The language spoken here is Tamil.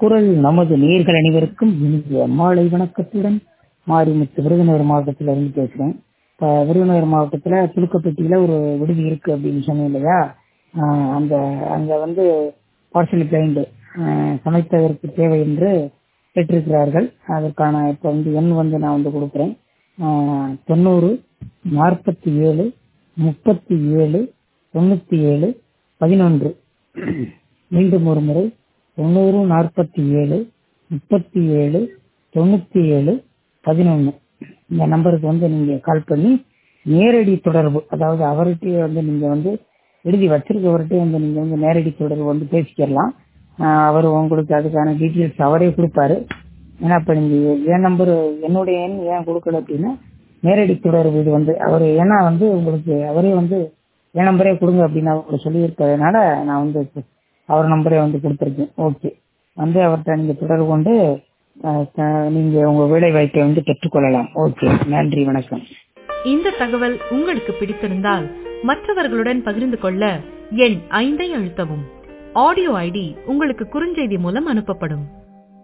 குரல் நமது நேர்கள் அனைவருக்கும் இனிய மாலை வணக்கத்துடன் மாரிமுத்து விருதுநகர் மாவட்டத்துல இருந்து பேசுறேன் இப்ப விருதுநகர் மாவட்டத்துல துலுக்கப்பட்டியில ஒரு விடுதி இருக்கு அப்படின்னு சொன்னேன் இல்லையா ஆஹ் அந்த அங்க வந்து பார்சலி பிளைண்டு சமைப்பதற்கு தேவை என்று பெற்றிருக்கிறார்கள் அதற்கான இப்ப வந்து எண் வந்து நான் வந்து கொடுக்குறேன் ஆஹ் தொண்ணூறு நாற்பத்தி ஏழு முப்பத்தி ஏழு தொண்ணூத்தி ஏழு பதினொன்று மீண்டும் ஒரு முறை தொண்ணூறு நாற்பத்தி ஏழு முப்பத்தி ஏழு தொண்ணூத்தி ஏழு பதினொன்று இந்த நம்பருக்கு வந்து நீங்க கால் பண்ணி நேரடி தொடர்பு அதாவது அவர்கிட்டயே வந்து நீங்க வந்து எழுதி வச்சிருக்கவர்கிட்டயே வந்து நீங்க வந்து நேரடி தொடர்பு வந்து பேசிக்கலாம் ஆஹ் அவர் உங்களுக்கு அதுக்கான டீட்டெயில்ஸ் அவரே கொடுப்பாரு ஏன்னா இப்ப நீங்க என் நம்பர் என்னுடைய எண் ஏன் கொடுக்கல அப்படின்னா நேரடி தொடர்பு இது வந்து அவர் ஏன்னா வந்து உங்களுக்கு அவரே வந்து என் நம்பரே கொடுங்க அப்படின்னு அவர் சொல்லியிருக்கிறதுனால நான் வந்து அவர் நம்பரே வந்து கொடுத்துருக்கேன் ஓகே வந்து அவர்கிட்ட நீங்க தொடர்பு கொண்டு ஆஹ் த- நீங்க உங்க வேலை வாய்ப்பை வந்து பெற்றுக்கொள்ளலாம் ஓகே நன்றி வணக்கம் இந்த தகவல் உங்களுக்கு பிடித்திருந்தால் மற்றவர்களுடன் பகிர்ந்து கொள்ள எண் ஐந்தை அழுத்தவும் ஆடியோ ஐடி உங்களுக்கு குறுஞ்செய்தி மூலம் அனுப்பப்படும்